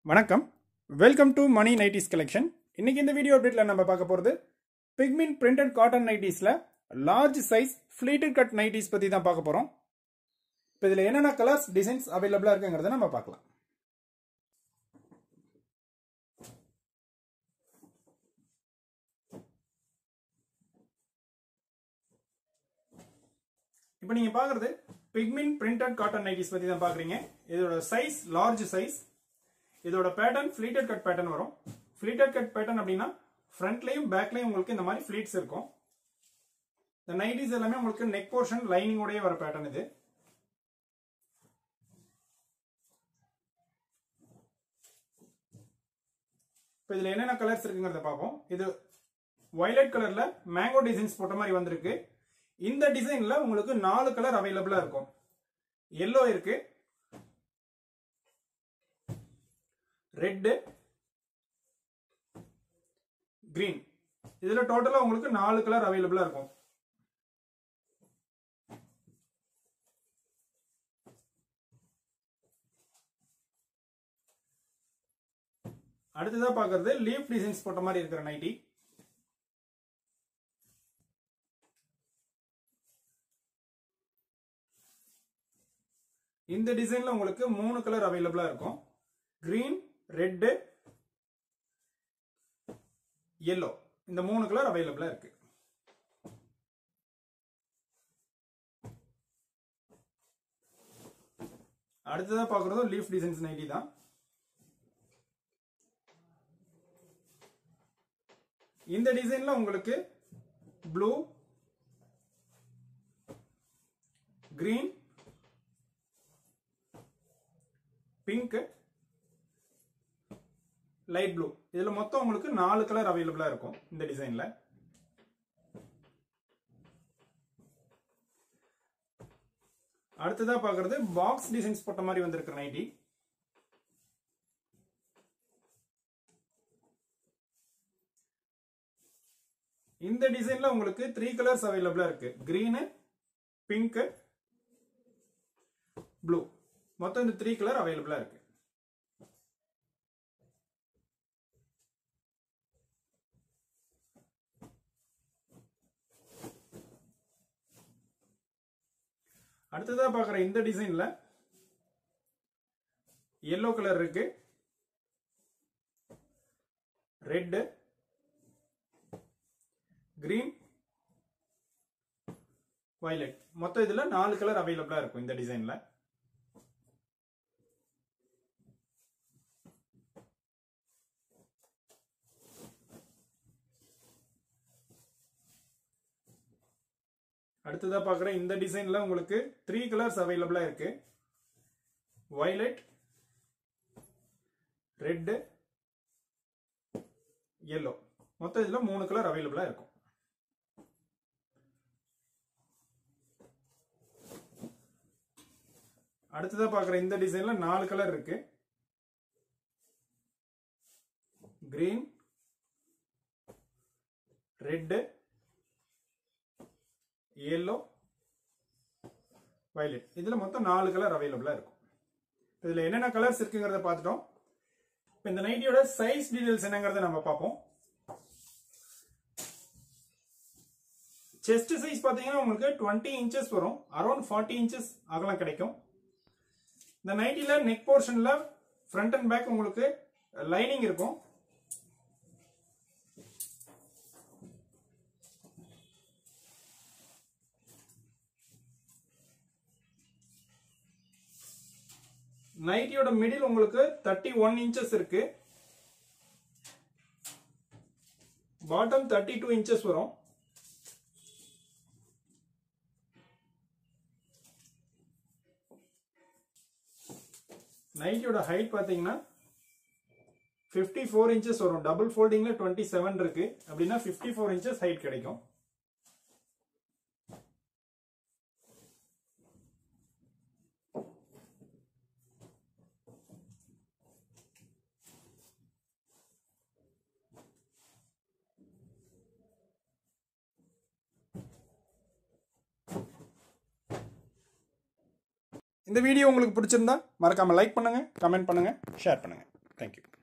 வணக்கம் welcome to Mani nighties collection இன்னைக்கு இந்த வீடியோ அப்டேட்ல நம்ம பார்க்க போறது பிக்மின் பிரிண்டட் காட்டன் நைட்டிஸ்ல large size pleated cut nighties பத்தி தான் பார்க்க போறோம் இப்போ இதுல என்னென்ன கலர்ஸ் டிசைன்ஸ் அவைலபிளா இருக்குங்கிறத நம்ம பார்க்கலாம் இப்போ நீங்க பாக்குறது பிக்மின் பிரிண்டட் காட்டன் நைட்டிஸ் பத்தி தான் பாக்குறீங்க இதோட சைஸ் லார்ஜ் சைஸ் இதோட பேட்டர்ன் ஃபிளீட்டட் கட் பேட்டர்ன் வரும் ஃபிளீட்டட் கட் பேட்டர்ன் அப்படின்னா ஃப்ரண்ட்லயும் பேக்லயும் உங்களுக்கு இந்த மாதிரி ஃபிளீட்ஸ் இருக்கும் இந்த நைட்டிஸ் எல்லாமே உங்களுக்கு நெக் போர்ஷன் லைனிங்கோடய வர பேட்டர்ன் இது இப்போ இதுல என்னென்ன கலர்ஸ் இருக்குங்கிறத பார்ப்போம் இது வயலட் கலர்ல மேங்கோ டிசைன்ஸ் போட்ட மாதிரி வந்திருக்கு இந்த டிசைன்ல உங்களுக்கு நாலு கலர் அவைலபிளா இருக்கும் எல்லோ இருக்கு ரெட்டு கிரீன் இதுல டோட்டலா உங்களுக்கு நாலு கலர் அவைலபிளா இருக்கும் அடுத்ததா பாக்குறது லீஃப் டிசைன்ஸ் போட்ட மாதிரி இருக்கிற நைட்டி இந்த டிசைன்ல உங்களுக்கு மூணு கலர் அவைலபிளா இருக்கும் கிரீன் ரெட்டு எல்லோ இந்த மூணு கலர் அவைலபிளா இருக்கு அடுத்ததா பாக்குறதும் லீஃப் டிசைன்ஸ் நைட்டி தான் இந்த டிசைன்ல உங்களுக்கு blue green pink light blue இதுல மொத்தம் உங்களுக்கு நாலு கலர் அவைலபிளா இருக்கும் இந்த டிசைன்ல அடுத்ததா பாக்குறது பாக்ஸ் டிசைன்ஸ் போட்ட மாதிரி வந்திருக்கிற நைட்டி இந்த டிசைன்ல உங்களுக்கு த்ரீ கலர்ஸ் அவைலபிளா இருக்கு கிரீனு பிங்க் ப்ளூ மொத்தம் இந்த த்ரீ கலர் அவைலபிளா இருக்கு அடுத்ததா பாக்குற இந்த டிசைன்ல எல்லோ கலர் இருக்கு ரெட் கிரீன் வயலட் மொத்தம் இதுல நாலு கலர் அவைலபிளா இருக்கும் இந்த டிசைன்ல அடுத்ததா பாக்குற இந்த டிசைன்ல உங்களுக்கு த்ரீ கலர்ஸ் அவைலபிளா இருக்கு வயலட் ரெட் எல்லோ மொத்தம் இதுல மூணு கலர் அவைலபிளா இருக்கும் அடுத்ததா பாக்குற இந்த டிசைன்ல நாலு கலர் இருக்கு கிரீன் ரெட் எல்லோ வயலட் இதுல மொத்தம் நாலு கலர் அவைலபிளா இருக்கும் இதுல என்னென்ன கலர்ஸ் இருக்குங்கிறத பார்த்துட்டோம் இப்போ இந்த நைட்டியோட சைஸ் டீடைல்ஸ் என்னங்கிறத நம்ம பார்ப்போம் செஸ்ட் சைஸ் பார்த்தீங்கன்னா உங்களுக்கு டுவெண்ட்டி இன்ச்சஸ் வரும் அரௌண்ட் ஃபார்ட்டி இன்ச்சஸ் அகலம் கிடைக்கும் இந்த நைட்டில நெக் போர்ஷன்ல ஃப்ரண்ட் அண்ட் பேக் உங்களுக்கு லைனிங் இருக்கும் நைட்டியோட மிடில் உங்களுக்கு தேர்ட்டி ஒன் இன்ச்சஸ் இருக்கு பாட்டம் தேர்ட்டி டூ இன்ச்சஸ் வரும் நைட்டியோட ஹைட் பார்த்தீங்கன்னா ஃபிஃப்டி ஃபோர் இன்ச்சஸ் வரும் டபுள் ஃபோல்டிங்ல டுவெண்ட்டி செவன் இருக்கு அப்படின்னா ஃபிஃப்டி ஃபோர் இன்ச்சஸ் ஹைட் கிடைக்கும் இந்த வீடியோ உங்களுக்கு பிடிச்சிருந்தா மறக்காம லைக் பண்ணுங்க கமெண்ட் பண்ணுங்க ஷேர் பண்ணுங்க தேங்க்யூ